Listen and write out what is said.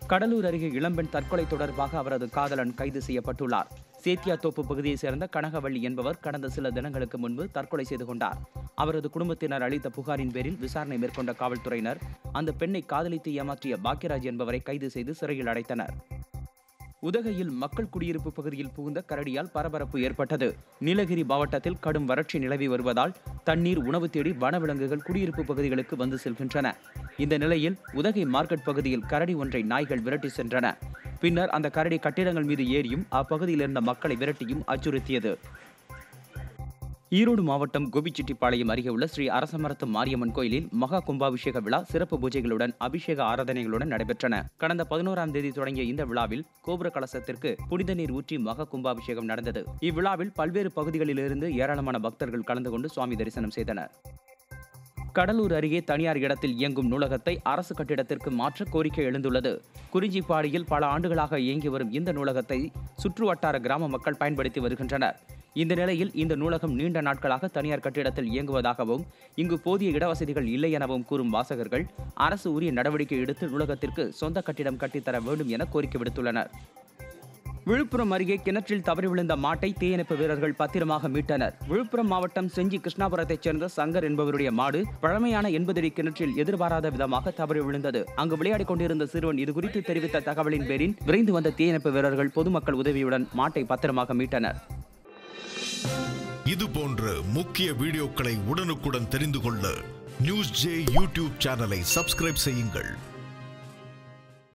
கடலூர் அருகே இளம்பெண் தற்கொலை தொடர்பாக அவரது காதலன் கைது செய்யப்பட்டுள்ளார் சேத்தியாத்தோப்பு பகுதியைச் சேர்ந்த கனகவள்ளி என்பவர் கடந்த சில தினங்களுக்கு முன்பு தற்கொலை செய்து கொண்டார் அவரது குடும்பத்தினர் அளித்த புகாரின் பேரில் விசாரணை மேற்கொண்ட காவல்துறையினர் அந்த பெண்ணை காதலித்து ஏமாற்றிய பாக்கியராஜ் என்பவரை கைது செய்து சிறையில் அடைத்தனர் உதகையில் மக்கள் குடியிருப்பு பகுதியில் புகுந்த கரடியால் பரபரப்பு ஏற்பட்டது நீலகிரி மாவட்டத்தில் கடும் வறட்சி நிலவி வருவதால் தண்ணீர் உணவு தேடி வனவிலங்குகள் குடியிருப்பு பகுதிகளுக்கு வந்து செல்கின்றன இந்த நிலையில் உதகை மார்க்கெட் பகுதியில் கரடி ஒன்றை நாய்கள் விரட்டி சென்றன பின்னர் அந்த கரடி கட்டிடங்கள் மீது ஏறியும் அப்பகுதியில் இருந்த மக்களை விரட்டியும் அச்சுறுத்தியது ஈரோடு மாவட்டம் கோபிச்செட்டிப்பாளையம் அருகே உள்ள ஸ்ரீ அரசமரத்து மாரியம்மன் கோயிலில் மகா கும்பாபிஷேக விழா சிறப்பு பூஜைகளுடன் அபிஷேக ஆராதனைகளுடன் நடைபெற்றன கடந்த பதினோராம் தேதி தொடங்கிய இந்த விழாவில் கோபுர கலசத்திற்கு புனித நீர் ஊற்றி மகா கும்பாபிஷேகம் நடந்தது இவ்விழாவில் பல்வேறு பகுதிகளிலிருந்து ஏராளமான பக்தர்கள் கலந்து கொண்டு சுவாமி தரிசனம் செய்தனர் கடலூர் அருகே தனியார் இடத்தில் இயங்கும் நூலகத்தை அரசு கட்டிடத்திற்கு மாற்ற கோரிக்கை எழுந்துள்ளது குறிஞ்சிப்பாடியில் பல ஆண்டுகளாக இயங்கி வரும் இந்த நூலகத்தை சுற்றுவட்டார கிராம மக்கள் பயன்படுத்தி வருகின்றனர் இந்த நிலையில் இந்த நூலகம் நீண்ட நாட்களாக தனியார் கட்டிடத்தில் இயங்குவதாகவும் இங்கு போதிய இடவசதிகள் இல்லை எனவும் கூறும் வாசகர்கள் அரசு உரிய நடவடிக்கை எடுத்து நூலகத்திற்கு சொந்த கட்டிடம் கட்டித்தர வேண்டும் என கோரிக்கை விடுத்துள்ளனர் விழுப்புரம் அருகே கிணற்றில் தவறி விழுந்த மாட்டை தீயணைப்பு வீரர்கள் பத்திரமாக மீட்டனர் விழுப்புரம் மாவட்டம் செஞ்சி கிருஷ்ணாபுரத்தைச் சேர்ந்த சங்கர் என்பவருடைய மாடு பழமையான எண்பது அடி கிணற்றில் எதிர்பாராத விதமாக தவறி விழுந்தது அங்கு விளையாடிக் கொண்டிருந்த சிறுவன் இதுகுறித்து தெரிவித்த தகவலின் பேரில் விரைந்து வந்த தீயணைப்பு வீரர்கள் பொதுமக்கள் உதவியுடன் மாட்டை பத்திரமாக மீட்டனர் இது போன்ற முக்கிய வீடியோக்களை உடனுக்குடன் தெரிந்து கொள்ள நியூஸ் ஜே யூடியூப் சேனலை சப்ஸ்கிரைப் செய்யுங்கள்